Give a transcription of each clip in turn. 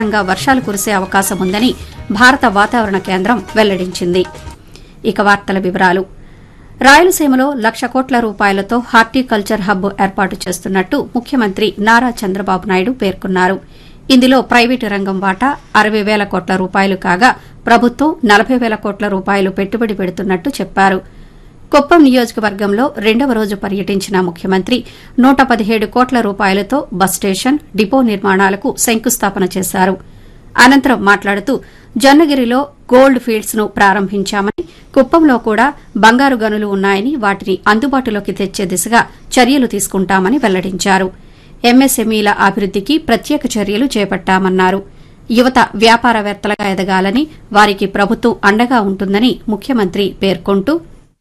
గా వర్షాలు కురిసే అవకాశం ఉందని భారత వాతావరణ కేంద్రం వెల్లడించింది ఇక వార్తల వివరాలు రాయలసీమలో లక్ష కోట్ల రూపాయలతో హార్టికల్చర్ హబ్ ఏర్పాటు చేస్తున్నట్టు ముఖ్యమంత్రి నారా చంద్రబాబు నాయుడు పేర్కొన్నారు ఇందులో ప్రైవేటు రంగం వాటా అరవై వేల కోట్ల రూపాయలు కాగా ప్రభుత్వం నలభై వేల కోట్ల రూపాయలు పెట్టుబడి పెడుతున్నట్టు చెప్పారు కుప్పం నియోజకవర్గంలో రెండవ రోజు పర్యటించిన ముఖ్యమంత్రి నూట పదిహేడు కోట్ల రూపాయలతో బస్ స్టేషన్ డిపో నిర్మాణాలకు శంకుస్థాపన చేశారు అనంతరం మాట్లాడుతూ జొన్నగిరిలో గోల్డ్ ఫీల్డ్స్ ను ప్రారంభించామని కుప్పంలో కూడా బంగారు గనులు ఉన్నాయని వాటిని అందుబాటులోకి తెచ్చే దిశగా చర్యలు తీసుకుంటామని వెల్లడించారు ఎంఎస్ఎంఈల అభివృద్దికి ప్రత్యేక చర్యలు చేపట్టామన్నారు యువత వ్యాపారవేత్తలుగా ఎదగాలని వారికి ప్రభుత్వం అండగా ఉంటుందని ముఖ్యమంత్రి పేర్కొంటూ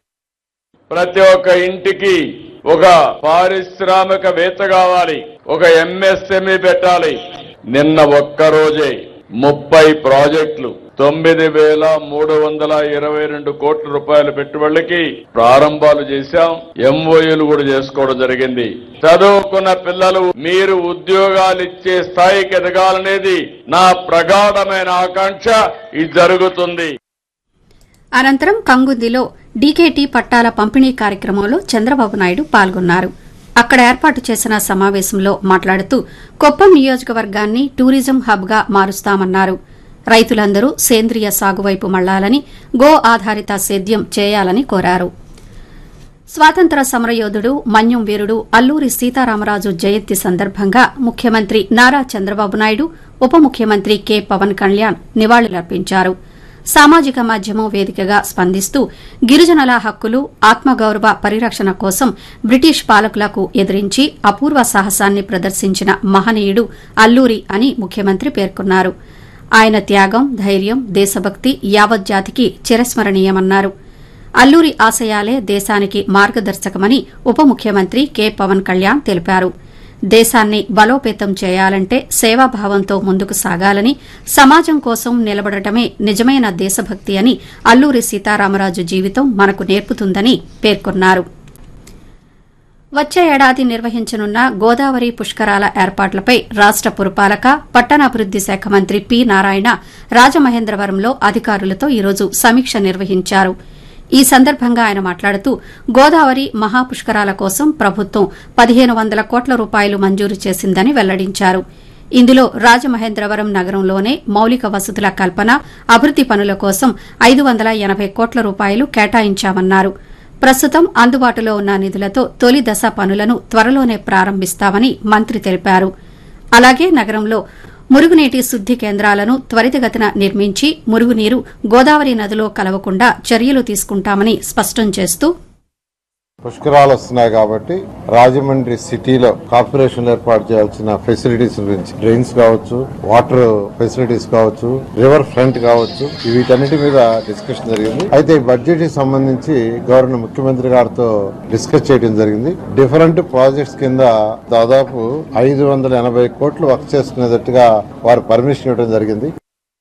ప్రతి ఒక్క ఇంటికి ఒక పారిశ్రామికవేత్త కావాలి ఒక ఎంఎస్ఎంఈ పెట్టాలి నిన్న ఒక్క రోజే ముప్పై ప్రాజెక్టులు తొమ్మిది వేల మూడు వందల ఇరవై రెండు కోట్ల రూపాయల పెట్టుబడులకి ప్రారంభాలు చేశాం ఎంఓయూలు కూడా చేసుకోవడం జరిగింది చదువుకున్న పిల్లలు మీరు ఉద్యోగాలు ఇచ్చే స్థాయికి ఎదగాలనేది నా ప్రగాఢమైన ఆకాంక్ష ఇది జరుగుతుంది అనంతరం కంగుందిలో డీకేటీ పట్టాల పంపిణీ కార్యక్రమంలో చంద్రబాబు నాయుడు పాల్గొన్నారు అక్కడ ఏర్పాటు చేసిన సమావేశంలో మాట్లాడుతూ కొప్పం నియోజకవర్గాన్ని టూరిజం హబ్గా మారుస్తామన్నారు రైతులందరూ సేంద్రియ సాగు వైపు మళ్లాలని గో ఆధారిత సేద్యం చేయాలని కోరారు స్వాతంత్ర సమరయోధుడు మన్యం వీరుడు అల్లూరి సీతారామరాజు జయంతి సందర్భంగా ముఖ్యమంత్రి నారా చంద్రబాబు నాయుడు ఉప ముఖ్యమంత్రి కె పవన్ కళ్యాణ్ నివాళులర్పించారు సామాజిక మాధ్యమం వేదికగా స్పందిస్తూ గిరిజనుల హక్కులు ఆత్మగౌరవ పరిరక్షణ కోసం బ్రిటిష్ పాలకులకు ఎదిరించి అపూర్వ సాహసాన్ని ప్రదర్శించిన మహనీయుడు అల్లూరి అని ముఖ్యమంత్రి పేర్కొన్నారు ఆయన త్యాగం ధైర్యం దేశభక్తి యావత్ జాతికి చిరస్మరణీయమన్నారు అల్లూరి ఆశయాలే దేశానికి మార్గదర్శకమని ఉప ముఖ్యమంత్రి కె పవన్ కళ్యాణ్ తెలిపారు దేశాన్ని బలోపేతం చేయాలంటే సేవాభావంతో ముందుకు సాగాలని సమాజం కోసం నిలబడటమే నిజమైన దేశభక్తి అని అల్లూరి సీతారామరాజు జీవితం మనకు నేర్పుతుందని పేర్కొన్నారు వచ్చే ఏడాది నిర్వహించనున్న గోదావరి పుష్కరాల ఏర్పాట్లపై రాష్ట పురపాలక పట్టణాభివృద్ది శాఖ మంత్రి పి నారాయణ రాజమహేంద్రవరంలో అధికారులతో ఈరోజు సమీక్ష నిర్వహించారు ఈ సందర్భంగా ఆయన మాట్లాడుతూ గోదావరి మహాపుష్కరాల కోసం ప్రభుత్వం పదిహేను వందల కోట్ల రూపాయలు మంజూరు చేసిందని వెల్లడించారు ఇందులో రాజమహేంద్రవరం నగరంలోనే మౌలిక వసతుల కల్పన అభివృద్ది పనుల కోసం ఐదు వందల ఎనబై కోట్ల రూపాయలు కేటాయించామన్నారు ప్రస్తుతం అందుబాటులో ఉన్న నిధులతో తొలి దశ పనులను త్వరలోనే ప్రారంభిస్తామని మంత్రి తెలిపారు అలాగే నగరంలో మురుగునీటి శుద్ది కేంద్రాలను త్వరితగతిన నిర్మించి మురుగునీరు గోదావరి నదిలో కలవకుండా చర్యలు తీసుకుంటామని స్పష్టం చేస్తూ పుష్కరాలు వస్తున్నాయి కాబట్టి రాజమండ్రి సిటీలో కార్పొరేషన్ ఏర్పాటు చేయాల్సిన ఫెసిలిటీస్ గురించి డ్రైన్స్ కావచ్చు వాటర్ ఫెసిలిటీస్ కావచ్చు రివర్ ఫ్రంట్ కావచ్చు వీటన్నిటి మీద డిస్కషన్ జరిగింది అయితే ఈ బడ్జెట్ కి సంబంధించి గవర్నర్ ముఖ్యమంత్రి గారితో డిస్కస్ చేయడం జరిగింది డిఫరెంట్ ప్రాజెక్ట్స్ కింద దాదాపు ఐదు వందల ఎనభై కోట్లు వర్క్ చేసుకునేటట్టుగా వారు పర్మిషన్ ఇవ్వడం జరిగింది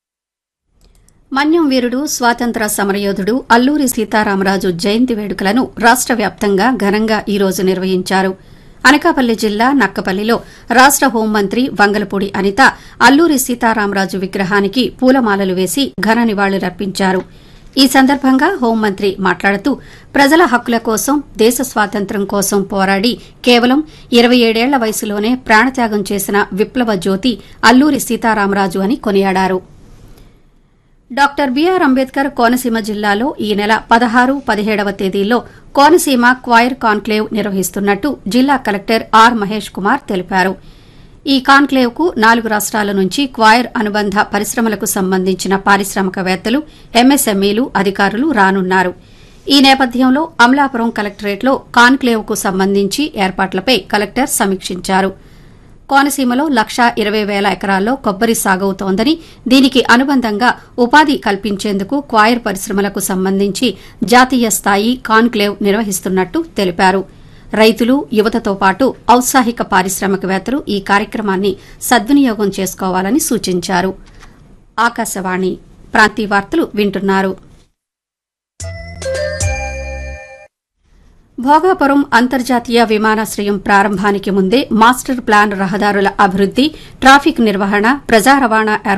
మన్యం వీరుడు స్వాతంత్ర సమరయోధుడు అల్లూరి సీతారామరాజు జయంతి వేడుకలను రాష్ట వ్యాప్తంగా ఘనంగా ఈ రోజు నిర్వహించారు అనకాపల్లి జిల్లా నక్కపల్లిలో రాష్ట హోంమంత్రి వంగలపూడి అనిత అల్లూరి సీతారామరాజు విగ్రహానికి పూలమాలలు వేసి ఘన నివాళులర్పించారు ఈ సందర్భంగా హోంమంత్రి మాట్లాడుతూ ప్రజల హక్కుల కోసం దేశ స్వాతంత్ర్యం కోసం పోరాడి కేవలం ఇరవై ఏడేళ్ల వయసులోనే ప్రాణత్యాగం చేసిన విప్లవ జ్యోతి అల్లూరి సీతారామరాజు అని కొనియాడారు డాక్టర్ బీఆర్ అంబేద్కర్ కోనసీమ జిల్లాలో ఈ నెల పదహారు పదిహేడవ తేదీల్లో కోనసీమ క్వైర్ కాన్క్లేవ్ నిర్వహిస్తున్నట్టు జిల్లా కలెక్టర్ ఆర్ మహేష్ కుమార్ తెలిపారు ఈ కాన్క్లేవ్ కు నాలుగు రాష్ట్రాల నుంచి క్వైర్ అనుబంధ పరిశ్రమలకు సంబంధించిన పారిశ్రామికవేత్తలు ఎంఎస్ఎంఈలు అధికారులు రానున్నారు ఈ నేపథ్యంలో అమలాపురం కలెక్టరేట్లో కాన్క్లేవ్ కు సంబంధించి ఏర్పాట్లపై కలెక్టర్ సమీక్షించారు కోనసీమలో లక్షా ఇరవై వేల ఎకరాల్లో కొబ్బరి సాగవుతోందని దీనికి అనుబంధంగా ఉపాధి కల్పించేందుకు క్వాయర్ పరిశ్రమలకు సంబంధించి జాతీయ స్థాయి కాన్క్లేవ్ నిర్వహిస్తున్నట్టు తెలిపారు రైతులు యువతతో పాటు ఔత్సాహిక పారిశ్రామికవేత్తలు ఈ కార్యక్రమాన్ని సద్వినియోగం చేసుకోవాలని సూచించారు ఆకాశవాణి ప్రాంతీయ వార్తలు వింటున్నారు భోగాపురం అంతర్జాతీయ విమానాశ్రయం ప్రారంభానికి ముందే మాస్టర్ ప్లాన్ రహదారుల అభివృద్ది ట్రాఫిక్ నిర్వహణ ప్రజా రవాణా